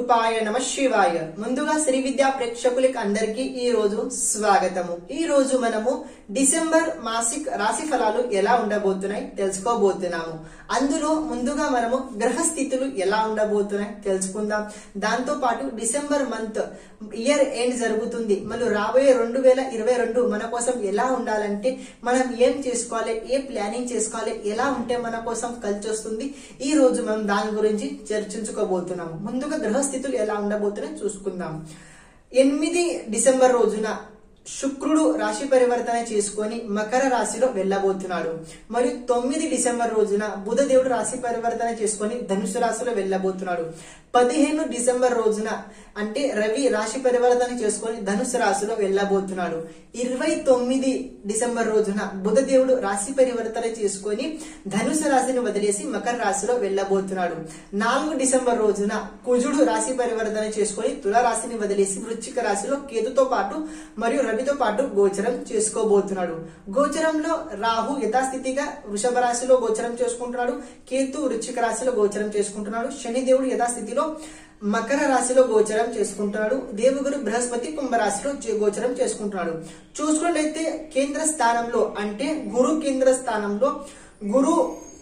రూపాయ నమ శివాయ ముందుగా శ్రీ విద్యా ప్రేక్షకులకి అందరికీ ఈ రోజు స్వాగతము ఈ రోజు మనము డిసెంబర్ మాసిక్ రాశి ఫలాలు ఎలా ఉండబోతున్నాయి తెలుసుకోబోతున్నాము అందులో ముందుగా మనము గ్రహ స్థితులు ఎలా ఉండబోతున్నాయి తెలుసుకుందాం దాంతో పాటు డిసెంబర్ మంత్ ఇయర్ ఎండ్ జరుగుతుంది మరియు రాబోయే రెండు వేల ఇరవై రెండు మన కోసం ఎలా ఉండాలంటే మనం ఏం చేసుకోవాలి ఏ ప్లానింగ్ చేసుకోవాలి ఎలా ఉంటే మన కోసం కలిసి వస్తుంది ఈ రోజు మనం దాని గురించి చర్చించుకోబోతున్నాము ముందుగా గ్రహస్థితులు ఎలా ఉండబోతున్నాయి చూసుకుందాం ఎనిమిది డిసెంబర్ రోజున శుక్రుడు రాశి పరివర్తన చేసుకొని మకర రాశిలో వెళ్ళబోతున్నాడు మరియు తొమ్మిది డిసెంబర్ రోజున బుధదేవుడు రాశి పరివర్తన చేసుకొని ధనుసు రాశిలో వెళ్ళబోతున్నాడు పదిహేను డిసెంబర్ రోజున అంటే రవి రాశి పరివర్తన చేసుకొని ధనుసు రాశిలో వెళ్ళబోతున్నాడు ఇరవై తొమ్మిది డిసెంబర్ రోజున బుధదేవుడు రాశి పరివర్తన చేసుకొని ధనుసు రాశిని వదిలేసి మకర రాశిలో వెళ్ళబోతున్నాడు నాలుగు డిసెంబర్ రోజున కుజుడు రాశి పరివర్తన చేసుకొని తుల రాశిని వదిలేసి వృశ్చిక రాశిలో కేతుతో పాటు మరియు రవితో పాటు గోచరం చేసుకోబోతున్నాడు గోచరంలో రాహు యథాస్థితిగా వృషభ రాశిలో గోచరం చేసుకుంటున్నాడు కేతు వృశ్చిక రాశిలో గోచరం చేసుకుంటున్నాడు శనిదేవుడు యథాస్థితిలో మకర రాశిలో గోచరం చేసుకుంటున్నాడు దేవగురు బృహస్పతి కుంభరాశిలో చే- గోచరం చేసుకుంటున్నాడు చూసుకున్నట్లయితే కేంద్ర స్థానంలో అంటే గురు కేంద్ర స్థానంలో గురు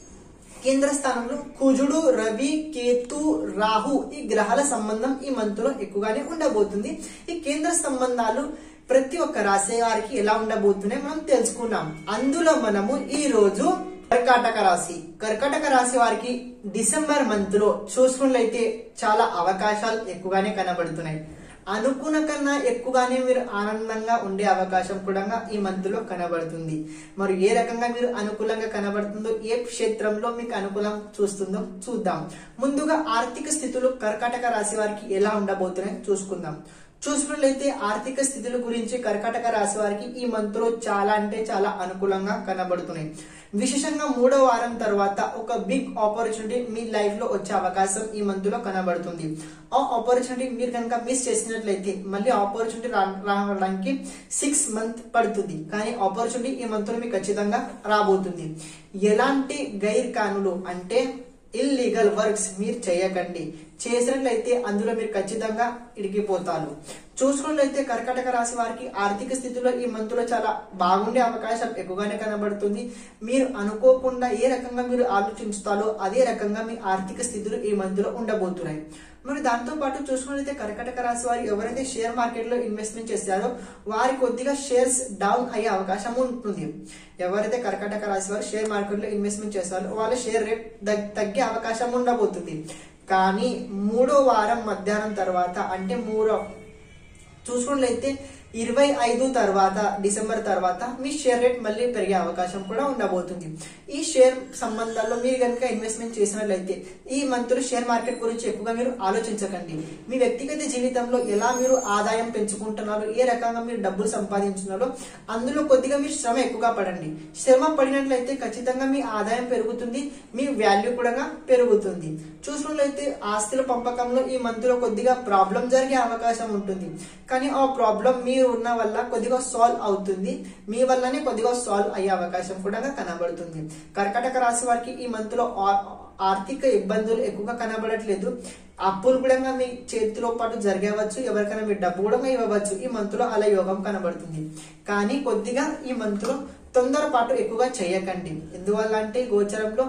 కేంద్ర స్థానంలో కుజుడు రవి కేతు రాహు ఈ గ్రహాల సంబంధం ఈ మంత్ లో ఎక్కువగానే ఉండబోతుంది ఈ కేంద్ర సంబంధాలు ప్రతి ఒక్క రాశి వారికి ఎలా ఉండబోతున్నాయి మనం తెలుసుకున్నాం అందులో మనము ఈ రోజు కర్కాటక రాశి కర్కాటక రాశి వారికి డిసెంబర్ మంత్ లో చూసుకున్నట్లయితే చాలా అవకాశాలు ఎక్కువగానే కనబడుతున్నాయి అనుకున్న కన్నా ఎక్కువగానే మీరు ఆనందంగా ఉండే అవకాశం కూడా ఈ మంత్ లో కనబడుతుంది మరి ఏ రకంగా మీరు అనుకూలంగా కనబడుతుందో ఏ క్షేత్రంలో మీకు అనుకూలం చూస్తుందో చూద్దాం ముందుగా ఆర్థిక స్థితులు కర్కాటక రాశి వారికి ఎలా ఉండబోతున్నాయి చూసుకుందాం చూసుకున్నట్లయితే ఆర్థిక స్థితుల గురించి కర్కాటక రాశి వారికి ఈ మంత్ లో చాలా అంటే చాలా అనుకూలంగా కనబడుతున్నాయి విశేషంగా మూడో వారం తర్వాత ఒక బిగ్ ఆపర్చునిటీ మీ లైఫ్ లో వచ్చే అవకాశం ఈ మంత్ లో కనబడుతుంది ఆ ఆపర్చునిటీ మీరు కనుక మిస్ చేసినట్లయితే మళ్ళీ ఆపర్చునిటీ రావడానికి సిక్స్ మంత్ పడుతుంది కానీ ఆపర్చునిటీ ఈ మంత్ లో మీకు ఖచ్చితంగా రాబోతుంది ఎలాంటి గైర్ కానులు అంటే ఇల్లీగల్ వర్క్స్ మీరు చేయకండి చేసినట్లయితే అందులో మీరు ఖచ్చితంగా ఇడిగిపోతారు చూసుకున్నట్లయితే కర్కాటక రాశి వారికి ఆర్థిక స్థితిలో ఈ మంత్ లో చాలా బాగుండే అవకాశం ఎక్కువగానే కనబడుతుంది మీరు అనుకోకుండా ఏ రకంగా మీరు ఆలోచించుతారో అదే రకంగా మీ ఆర్థిక స్థితులు ఈ మంత్ లో ఉండబోతున్నాయి మరి దాంతో పాటు చూసుకున్నట్లయితే కర్కాటక రాశి వారు ఎవరైతే షేర్ మార్కెట్ లో ఇన్వెస్ట్మెంట్ చేస్తారో వారి కొద్దిగా షేర్స్ డౌన్ అయ్యే అవకాశం ఉంటుంది ఎవరైతే కర్కాటక రాశి వారు షేర్ మార్కెట్ లో ఇన్వెస్ట్మెంట్ చేస్తారో వాళ్ళ షేర్ రేట్ దగ్- తగ్గే అవకాశం ఉండబోతుంది కానీ మూడో వారం మధ్యాహ్నం తర్వాత అంటే మూడో చూసుకున్నట్లయితే ఇరవై ఐదు తర్వాత డిసెంబర్ తర్వాత మీ షేర్ రేట్ మళ్ళీ పెరిగే అవకాశం కూడా ఉండబోతుంది ఈ షేర్ సంబంధాల్లో మీరు కనుక ఇన్వెస్ట్మెంట్ చేసినట్లయితే ఈ మంత్ లో షేర్ మార్కెట్ గురించి ఎక్కువగా మీరు ఆలోచించకండి మీ వ్యక్తిగత జీవితంలో ఎలా మీరు ఆదాయం పెంచుకుంటున్నారో ఏ రకంగా మీరు డబ్బులు సంపాదించున్నారో అందులో కొద్దిగా మీరు శ్రమ ఎక్కువగా పడండి శ్రమ పడినట్లయితే ఖచ్చితంగా మీ ఆదాయం పెరుగుతుంది మీ వాల్యూ కూడా పెరుగుతుంది చూసినట్లయితే ఆస్తుల పంపకంలో ఈ మంత్ లో కొద్దిగా ప్రాబ్లం జరిగే అవకాశం ఉంటుంది కానీ ఆ ప్రాబ్లం మీరు ఉన్న వల్ల కొద్దిగా సాల్వ్ అవుతుంది మీ వల్లనే కొద్దిగా సాల్వ్ అయ్యే అవకాశం కూడా కనబడుతుంది కర్కాటక రాశి వారికి ఈ మంత్ లో ఆ- ఆర్థిక ఇబ్బందులు ఎక్కువగా కనబడట్లేదు అప్పులు కూడా మీ చేతిలో పాటు జరగవచ్చు ఎవరికైనా మీ డబ్బు కూడా ఇవ్వవచ్చు ఈ మంత్ లో అలా యోగం కనబడుతుంది కానీ కొద్దిగా ఈ మంత్ లో తొందరపాటు ఎక్కువగా చేయకండి ఎందువల్ల అంటే గోచరంలో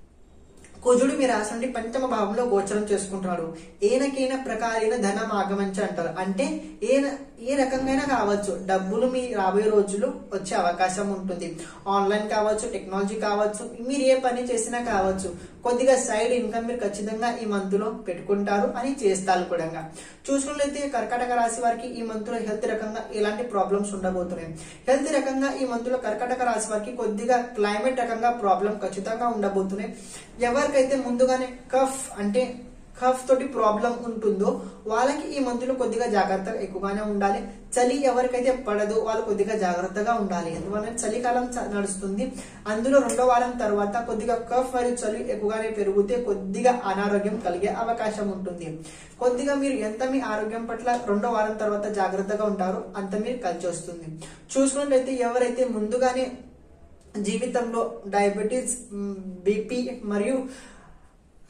కుజుడు మీ రాశి నుండి పంచమ భావంలో గోచరం చేసుకుంటున్నాడు ఏనకైన ప్రకారైన ధనం ఆగమంచి అంటారు అంటే ఏ ఏ రకంగా కావచ్చు డబ్బులు మీ రాబోయే రోజులు వచ్చే అవకాశం ఉంటుంది ఆన్లైన్ కావచ్చు టెక్నాలజీ కావచ్చు మీరు ఏ పని చేసినా కావచ్చు కొద్దిగా సైడ్ ఇన్కమ్ మీరు ఖచ్చితంగా ఈ మంత్ లో పెట్టుకుంటారు అని చేస్తారు కూడా చూసుకున్నట్లయితే కర్కాటక రాశి వారికి ఈ మంత్ లో హెల్త్ రకంగా ఎలాంటి ప్రాబ్లమ్స్ ఉండబోతున్నాయి హెల్త్ రకంగా ఈ మంత్ లో కర్కాటక రాశి వారికి కొద్దిగా క్లైమేట్ రకంగా ప్రాబ్లం ఖచ్చితంగా ఉండబోతున్నాయి ఎవరికైతే ముందుగానే కఫ్ అంటే కఫ్ తోటి ప్రాబ్లం ఉంటుందో వాళ్ళకి ఈ మంత్ లో కొద్దిగా జాగ్రత్తగా ఎక్కువగానే ఉండాలి చలి ఎవరికైతే పడదో వాళ్ళు కొద్దిగా జాగ్రత్తగా ఉండాలి ఎందువల్ల చలికాలం చ- నడుస్తుంది అందులో రెండో వారం తర్వాత కొద్దిగా కఫ్ మరియు చలి ఎక్కువగానే పెరిగితే కొద్దిగా అనారోగ్యం కలిగే అవకాశం ఉంటుంది కొద్దిగా మీరు ఎంత మీ ఆరోగ్యం పట్ల రెండో వారం తర్వాత జాగ్రత్తగా ఉంటారో అంత మీరు కలిసి వస్తుంది చూసుకున్నట్లయితే ఎవరైతే ముందుగానే జీవితంలో డయాబెటీస్ బీపీ మరియు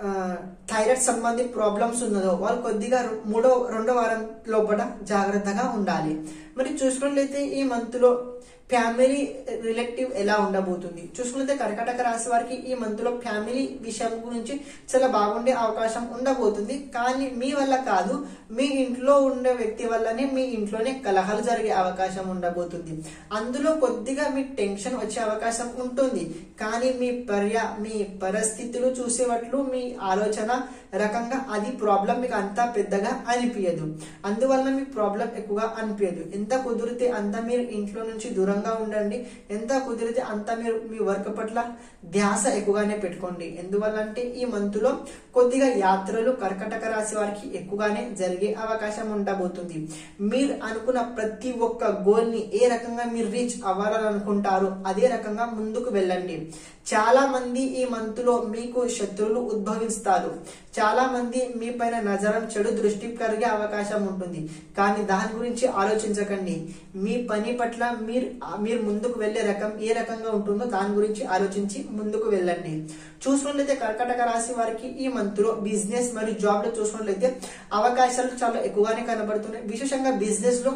థైరాయిడ్ సంబంధి ప్రాబ్లమ్స్ ఉన్నదో వాళ్ళు కొద్దిగా మూడో రెండో వారం లోపల జాగ్రత్తగా ఉండాలి మరి చూసుకున్నట్లయితే ఈ మంత్ లో ఫ్యామిలీ రిలేటివ్ ఎలా ఉండబోతుంది చూసుకున్నట్లయితే కర్కాటక రాశి వారికి ఈ మంత్ లో ఫ్యామిలీ విషయం గురించి చాలా బాగుండే అవకాశం ఉండబోతుంది కానీ మీ వల్ల కాదు మీ ఇంట్లో ఉండే వ్యక్తి వల్లనే మీ ఇంట్లోనే కలహాలు జరిగే అవకాశం ఉండబోతుంది అందులో కొద్దిగా మీ టెన్షన్ వచ్చే అవకాశం ఉంటుంది కానీ మీ పర్య మీ పరిస్థితులు చూసేవట్లు మీ ఆలోచన రకంగా అది ప్రాబ్లం మీకు అంత పెద్దగా అనిపించదు అందువల్ల మీ ప్రాబ్లం ఎక్కువగా అనిపించదు ఎంత కుదిరితే అంత మీరు ఇంట్లో నుంచి దూరంగా ఉండండి ఎంత కుదిరితే అంత మీరు మీ వర్క్ పట్ల ధ్యాస ఎక్కువగానే పెట్టుకోండి ఎందువల్ల అంటే ఈ మంత్ లో కొద్దిగా యాత్రలు కర్కటక రాశి వారికి ఎక్కువగానే జరిగే అవకాశం ఉండబోతుంది మీరు అనుకున్న ప్రతి ఒక్క గోల్ ని ఏ రకంగా మీరు రీచ్ అవ్వాలని అనుకుంటారో అదే రకంగా ముందుకు వెళ్ళండి చాలా మంది ఈ మంత్ లో మీకు శత్రువులు ఉద్భవిస్తారు చాలా మంది మీ పైన నజరం చెడు దృష్టి కలిగే అవకాశం ఉంటుంది కానీ దాని గురించి ఆలోచించకండి మీ పని పట్ల మీరు మీరు ముందుకు వెళ్లే రకం ఏ రకంగా ఉంటుందో దాని గురించి ఆలోచించి ముందుకు వెళ్ళండి చూసుకున్నట్లయితే కర్కటక రాశి వారికి ఈ మంత్ లో బిజినెస్ మరియు జాబ్ లో చూసుకున్నట్లయితే అవకాశాలు చాలా ఎక్కువగానే కనబడుతున్నాయి విశేషంగా బిజినెస్ లో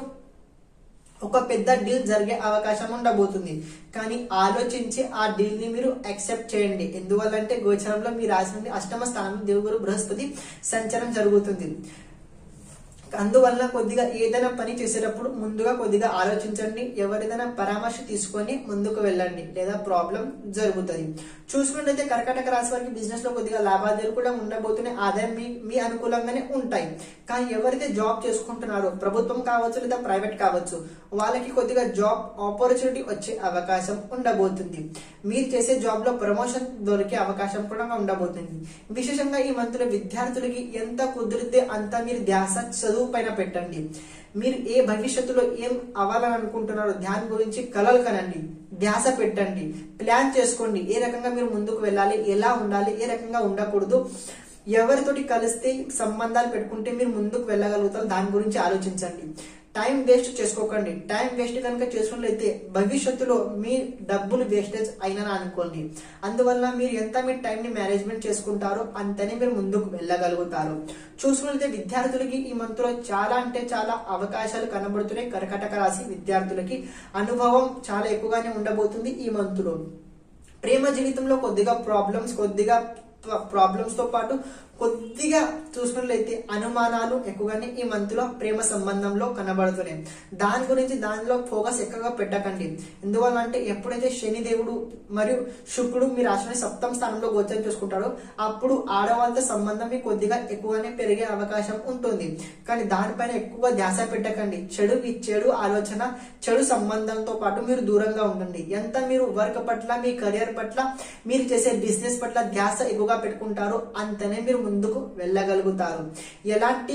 ఒక పెద్ద డీల్ జరిగే అవకాశం ఉండబోతుంది కానీ ఆలోచించి ఆ డీల్ ని మీరు యాక్సెప్ట్ చేయండి ఎందువల్లంటే గోచరంలో మీ రాశి నుండి అష్టమ స్థానం దేవుగురు బృహస్పతి సంచారం జరుగుతుంది అందువల్ల కొద్దిగా ఏదైనా పని చేసేటప్పుడు ముందుగా కొద్దిగా ఆలోచించండి ఎవరిదైనా పరామర్శ తీసుకొని ముందుకు వెళ్ళండి లేదా ప్రాబ్లం జరుగుతుంది చూసుకున్నట్లయితే కర్కాటక రాశి వారికి బిజినెస్ లో కొద్దిగా లాభాదాలు కూడా ఉండబోతున్నాయి ఆదాయం మీ మీ అనుకూలంగానే ఉంటాయి కానీ ఎవరైతే జాబ్ చేసుకుంటున్నారో ప్రభుత్వం కావచ్చు లేదా ప్రైవేట్ కావచ్చు వాళ్ళకి కొద్దిగా జాబ్ ఆపర్చునిటీ వచ్చే అవకాశం ఉండబోతుంది మీరు చేసే జాబ్ లో ప్రమోషన్ దొరికే అవకాశం కూడా ఉండబోతుంది విశేషంగా ఈ మంత్ లో విద్యార్థులకి ఎంత కుదిరితే అంత మీరు ధ్యాస చదువు పైన పెట్టండి మీరు ఏ భవిష్యత్తులో ఏం అవ్వాలని అనుకుంటున్నారో దాని గురించి కలలు కనండి ధ్యాస పెట్టండి ప్లాన్ చేసుకోండి ఏ రకంగా మీరు ముందుకు వెళ్ళాలి ఎలా ఉండాలి ఏ రకంగా ఉండకూడదు ఎవరితోటి కలిస్తే సంబంధాలు పెట్టుకుంటే మీరు ముందుకు వెళ్ళగలుగుతారు దాని గురించి ఆలోచించండి టైం వేస్ట్ చేసుకోకండి టైం వేస్ట్ కనుక చేసుకున్నట్లయితే భవిష్యత్తులో మీ డబ్బులు వేస్టేజ్ అయినా అనుకోండి అందువల్ల మీరు ఎంత మీ టైం ని మేనేజ్మెంట్ చేసుకుంటారో అంతనే మీరు ముందుకు వెళ్ళగలుగుతారు చూసుకున్నట్లయితే విద్యార్థులకి ఈ మంత్ లో చాలా అంటే చాలా అవకాశాలు కనబడుతున్నాయి కర్కటక రాశి విద్యార్థులకి అనుభవం చాలా ఎక్కువగానే ఉండబోతుంది ఈ మంత్ లో ప్రేమ జీవితంలో కొద్దిగా ప్రాబ్లమ్స్ కొద్దిగా ప్రాబ్లమ్స్ తో పాటు కొద్దిగా చూసుకున్నట్లయితే అనుమానాలు ఎక్కువగానే ఈ మంత్ లో ప్రేమ సంబంధంలో కనబడుతున్నాయి దాని గురించి దానిలో ఫోకస్ ఎక్కువగా పెట్టకండి ఎందువల్ల అంటే ఎప్పుడైతే శని దేవుడు మరియు శుక్రుడు మీ రాశిని సప్తమ స్థానంలో గోచరం చూసుకుంటాడో అప్పుడు ఆడవాళ్ళతో సంబంధం మీకు కొద్దిగా ఎక్కువగానే పెరిగే అవకాశం ఉంటుంది కానీ దానిపైన ఎక్కువ ధ్యాస పెట్టకండి చెడు చెడు ఆలోచన చెడు సంబంధంతో పాటు మీరు దూరంగా ఉండండి ఎంత మీరు వర్క్ పట్ల మీ కెరియర్ పట్ల మీరు చేసే బిజినెస్ పట్ల ధ్యాస ఎక్కువగా పెట్టుకుంటారో అంతనే మీరు ముందుకు వెళ్ళగలుగుతారు ఎలాంటి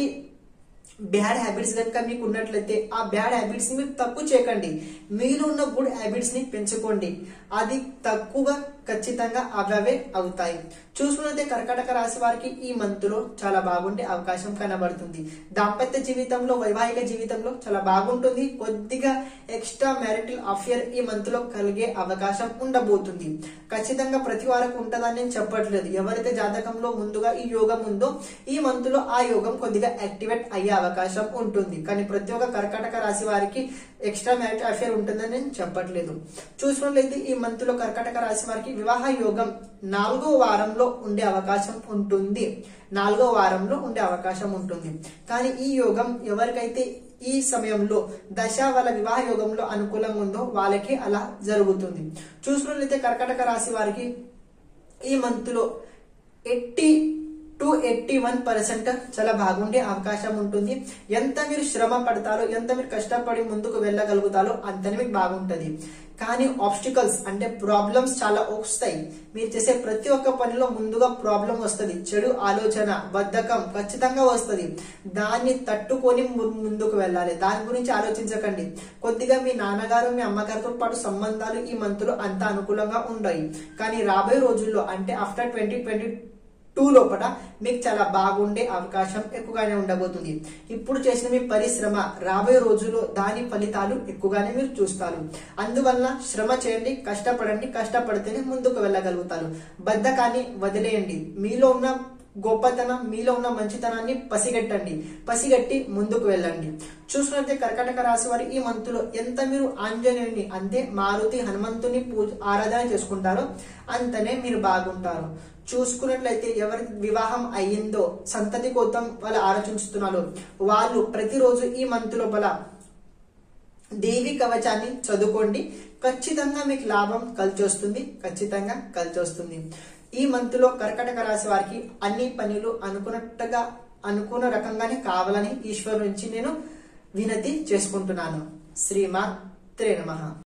బ్యాడ్ హ్యాబిట్స్ కనుక మీకు ఉన్నట్లయితే ఆ బ్యాడ్ హ్యాబిట్స్ ని మీరు తక్కువ చేయకండి మీలో ఉన్న గుడ్ హ్యాబిట్స్ ని పెంచుకోండి అది తక్కువగా ఖచ్చితంగా అవే అవుతాయి చూసుకున్నట్లయితే కర్కాటక రాశి వారికి ఈ మంత్ లో చాలా బాగుండే అవకాశం కనబడుతుంది దాంపత్య జీవితంలో వైవాహిక జీవితంలో చాలా బాగుంటుంది కొద్దిగా ఎక్స్ట్రా మ్యారిటల్ అఫేర్ ఈ మంత్ లో కలిగే అవకాశం ఉండబోతుంది ఖచ్చితంగా ప్రతి వారికి ఉంటుందని నేను చెప్పట్లేదు ఎవరైతే జాతకంలో ముందుగా ఈ యోగం ఉందో ఈ మంత్ లో ఆ యోగం కొద్దిగా యాక్టివేట్ అయ్యే అవకాశం ఉంటుంది కానీ ప్రతి ఒక్క కర్కాటక రాశి వారికి ఎక్స్ట్రా మ్యారిటల్ అఫేర్ ఉంటుందని నేను చెప్పట్లేదు చూసుకున్నట్లయితే ఈ మంత్ లో కర్కాటక రాశి వారికి వివాహ యోగం నాలుగో వారంలో ఉండే అవకాశం ఉంటుంది నాలుగో వారంలో ఉండే అవకాశం ఉంటుంది కానీ ఈ యోగం ఎవరికైతే ఈ సమయంలో దశ వాళ్ళ వివాహ యోగంలో అనుకూలంగా ఉందో వాళ్ళకి అలా జరుగుతుంది చూసుకున్నట్లయితే కర్కాటక రాశి వారికి ఈ మంత్ లో ఎట్టి టు ఎయిటీ వన్ పర్సెంట్ చాలా బాగుండే అవకాశం ఉంటుంది ఎంత మీరు శ్రమ పడతారో ఎంత మీరు కష్టపడి ముందుకు వెళ్ళగలుగుతారో అంతనే మీకు బాగుంటది కానీ ఆబ్స్టికల్స్ అంటే ప్రాబ్లమ్స్ చాలా వస్తాయి మీరు చేసే ప్రతి ఒక్క పనిలో ముందుగా ప్రాబ్లం వస్తుంది చెడు ఆలోచన బద్ధకం ఖచ్చితంగా వస్తుంది దాన్ని తట్టుకొని ము- ముందుకు వెళ్ళాలి దాని గురించి ఆలోచించకండి కొద్దిగా మీ నాన్నగారు మీ అమ్మగారితో పాటు సంబంధాలు ఈ మంత్లో అంత అనుకూలంగా ఉన్నాయి కానీ రాబోయే రోజుల్లో అంటే ఆఫ్టర్ ట్వంటీ ట్వంటీ టూ లోపల మీకు చాలా బాగుండే అవకాశం ఎక్కువగానే ఉండబోతుంది ఇప్పుడు చేసిన మీ పరిశ్రమ రాబోయే రోజుల్లో దాని ఫలితాలు ఎక్కువగానే మీరు చూస్తారు అందువల్ల శ్రమ చేయండి కష్టపడండి కష్టపడితేనే ముందుకు వెళ్ళగలుగుతారు బద్ధకాన్ని వదిలేయండి మీలో ఉన్న గొప్పతనం మీలో ఉన్న మంచితనాన్ని పసిగట్టండి పసిగట్టి ముందుకు వెళ్ళండి చూసుకున్నట్లయితే కర్కటక రాశి వారి ఈ మంతులో ఎంత మీరు ఆంజనేయుని అంటే మారుతి హనుమంతుని పూజ ఆరాధన చేసుకుంటారో అంతనే మీరు బాగుంటారు చూసుకున్నట్లయితే ఎవరి వివాహం అయ్యిందో సంతతి కోసం వాళ్ళు ఆలోచిస్తున్నారు వాళ్ళు ప్రతిరోజు ఈ మంత్ లోపల దేవి కవచాన్ని చదువుకోండి ఖచ్చితంగా మీకు లాభం కలిసి వస్తుంది ఖచ్చితంగా కలిసి వస్తుంది ఈ మంత్ లో కర్కటక రాశి వారికి అన్ని పనులు అనుకున్నట్టుగా అనుకున్న రకంగానే కావాలని ఈశ్వరు నుంచి నేను వినతి చేసుకుంటున్నాను శ్రీమా త్రే నమః